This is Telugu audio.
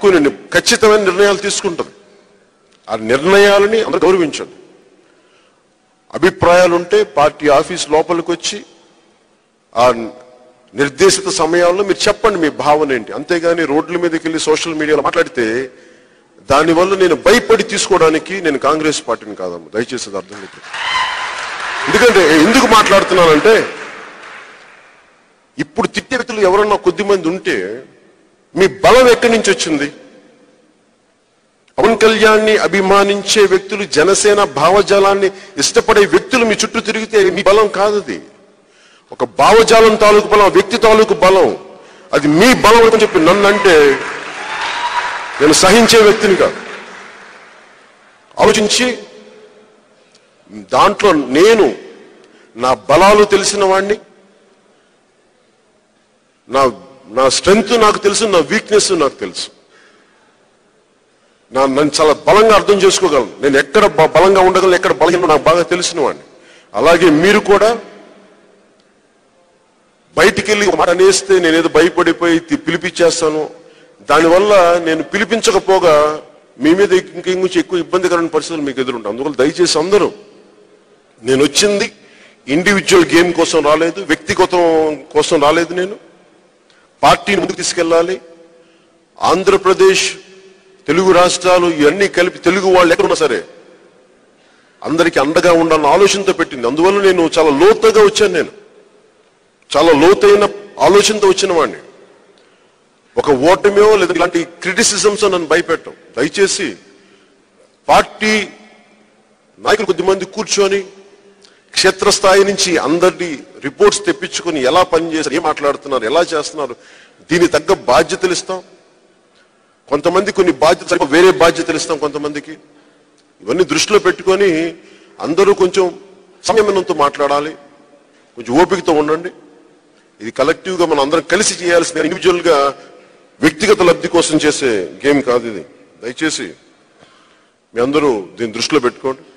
కొన్ని ఖచ్చితమైన నిర్ణయాలు తీసుకుంటుంది ఆ నిర్ణయాలని అందరూ గౌరవించండి అభిప్రాయాలు ఉంటే పార్టీ ఆఫీస్ లోపలికి వచ్చి ఆ నిర్దేశిత సమయాల్లో మీరు చెప్పండి మీ భావన ఏంటి అంతేగాని రోడ్ల మీదకి వెళ్ళి సోషల్ మీడియాలో మాట్లాడితే దానివల్ల నేను భయపడి తీసుకోవడానికి నేను కాంగ్రెస్ పార్టీని కాదమ్మ దయచేసి అది అర్థం లేదు ఎందుకంటే ఎందుకు మాట్లాడుతున్నానంటే ఇప్పుడు తిట్టే వ్యక్తులు ఎవరన్నా కొద్ది మంది ఉంటే మీ బలం ఎక్కడి నుంచి వచ్చింది పవన్ కళ్యాణ్ని అభిమానించే వ్యక్తులు జనసేన భావజాలాన్ని ఇష్టపడే వ్యక్తులు మీ చుట్టూ తిరిగితే మీ బలం కాదు అది ఒక భావజాలం తాలూకు బలం ఆ వ్యక్తి తాలూకు బలం అది మీ బలం అని చెప్పి నన్ను అంటే నేను సహించే వ్యక్తిని కాదు ఆలోచించి దాంట్లో నేను నా బలాలు తెలిసిన వాడిని నా నా స్ట్రెంగ్త్ నాకు తెలుసు నా వీక్నెస్ నాకు తెలుసు నా నన్ను చాలా బలంగా అర్థం చేసుకోగలను నేను ఎక్కడ బ- బలంగా ఉండగలను ఎక్కడ బలహీన నాకు బాగా తెలిసిన వాడిని అలాగే మీరు కూడా బయటికి వెళ్ళి ఒక మాట అనేస్తే నేనేదో భయపడిపోయి తి- పిలిపించేస్తాను దానివల్ల నేను పిలిపించకపోగా మీ మీద ఇంక ఇంకొంచెం ఎక్కువ ఇబ్బందికరమైన పరిస్థితులు మీకు ఎదురుంటాయి అందువల్ల దయచేసి అందరూ నేను వచ్చింది ఇండివిజువల్ గేమ్ కోసం రాలేదు వ్యక్తిగతం కోసం రాలేదు నేను పార్టీని ముందుకు తీసుకెళ్ళాలి ఆంధ్రప్రదేశ్ తెలుగు రాష్ట్రాలు ఇవన్నీ కలిపి తెలుగు వాళ్ళు ఎక్కడున్నా సరే అందరికీ అండగా ఉండాలన్న ఆలోచనతో పెట్టింది అందువల్ల నేను చాలా లోతుగా వచ్చాను నేను చాలా లోతైన ఆలోచనతో వచ్చిన వాడిని ఒక ఓటమో లేదా ఇలాంటి క్రిటిసిజమ్స్ నన్ను భయపెట్టం దయచేసి పార్టీ నాయకులు కొద్దిమంది కూర్చొని క్షేత్రస్థాయి నుంచి అందరినీ రిపోర్ట్స్ తెప్పించుకొని ఎలా పనిచేస్తారు ఏం మాట్లాడుతున్నారు ఎలా చేస్తున్నారు దీని తగ్గ బాధ్యతలు ఇస్తాం కొంతమంది కొన్ని బాధ్యతలు వేరే బాధ్యతలు ఇస్తాం కొంతమందికి ఇవన్నీ దృష్టిలో పెట్టుకొని అందరూ కొంచెం సంయమనంతో మాట్లాడాలి కొంచెం ఓపికతో ఉండండి ఇది కలెక్టివ్ గా మనం అందరం కలిసి చేయాల్సిన ఇండివిజువల్ గా వ్యక్తిగత లబ్ధి కోసం చేసే గేమ్ కాదు ఇది దయచేసి మీ అందరూ దీన్ని దృష్టిలో పెట్టుకోండి